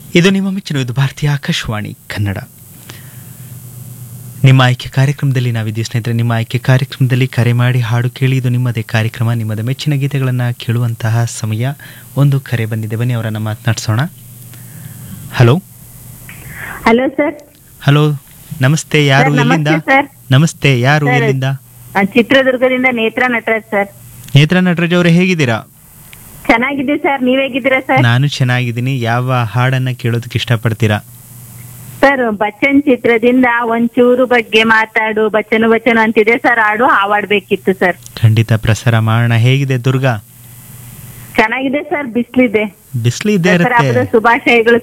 ಇದು ನಿಮ್ಮ ಮೆಚ್ಚಿನ ಇದು ಭಾರತೀಯ ಆಕಾಶವಾಣಿ ಕನ್ನಡ ನಿಮ್ಮ ಆಯ್ಕೆ ಕಾರ್ಯಕ್ರಮದಲ್ಲಿ ನಾವಿದ್ದೀವಿ ಸ್ನೇಹಿತರೆ ನಿಮ್ಮ ಆಯ್ಕೆ ಕಾರ್ಯಕ್ರಮದಲ್ಲಿ ಕರೆ ಮಾಡಿ ಹಾಡು ಕೇಳಿ ಇದು ನಿಮ್ಮದೇ ಕಾರ್ಯಕ್ರಮ ನಿಮ್ಮದೇ ಮೆಚ್ಚಿನ ಗೀತೆಗಳನ್ನು ಕೇಳುವಂತಹ ಸಮಯ ಒಂದು ಕರೆ ಬಂದಿದೆ ಬನ್ನಿ ಅವರನ್ನು ಮಾತನಾಡಿಸೋಣ ಹಲೋ ಹಲೋ ಸರ್ ಹಲೋ ನಮಸ್ತೆ ಯಾರು ಸರ್, ಎಲ್ಲಿಂದ ನಮಸ್ತೆ ಸರ್. ನಮಸ್ತೆ ಯಾರು ಸರ್. ಎಲ್ಲಿಂದ ಆ, ಚಿತ್ರದುರ್ಗದಿಂದ ನೇತ್ರ ನಟರಾಜ್ ಸರ್ ನೇತ್ರ ನಟರಾಜ್ ಅವರೇ ಹೇಗಿದ್ದೀರಾ ಚೆನ್ನಾಗಿದ್ದೀವಿ ಸರ್ ನೀವ್ ಹೇಗಿದ್ದೀರಾ ಸರ್ ನಾನು ಚೆನ್ನಾಗಿದ್ದೀನಿ ಯಾವ ಹಾಡನ್ನ ಕೇಳೋದಕ್ಕೆ ಇಷ್ಟಪಡ್ತೀರಾ ಸರ್ ಬಚ್ಚನ್ ಚಿತ್ರದಿಂದ ಒಂಚೂರು ಬಗ್ಗೆ ಮಾತಾಡು ಬಚ್ಚನು ಬಚ್ಚನು ಅಂತಿದೆ ಸರ್ ಹಾಡು ಹಾವಾಡ್ಬೇಕಿತ್ತು ಸರ್ ಖಂಡಿತ ಪ್ರಸಾರ ಮಾಡೋಣ ಹೇಗಿದೆ ದುರ್ಗಾ ಚೆನ್ನಾಗಿದೆ ಸರ್ ಬಿಸ್ಲಿದೆ ಬಿಸಿಲು ಇದ್ದೇ ದಸರಾ ಹಬ್ಬದ ಇರುತ್ತೆ ಶುಭಾಶಯಗಳು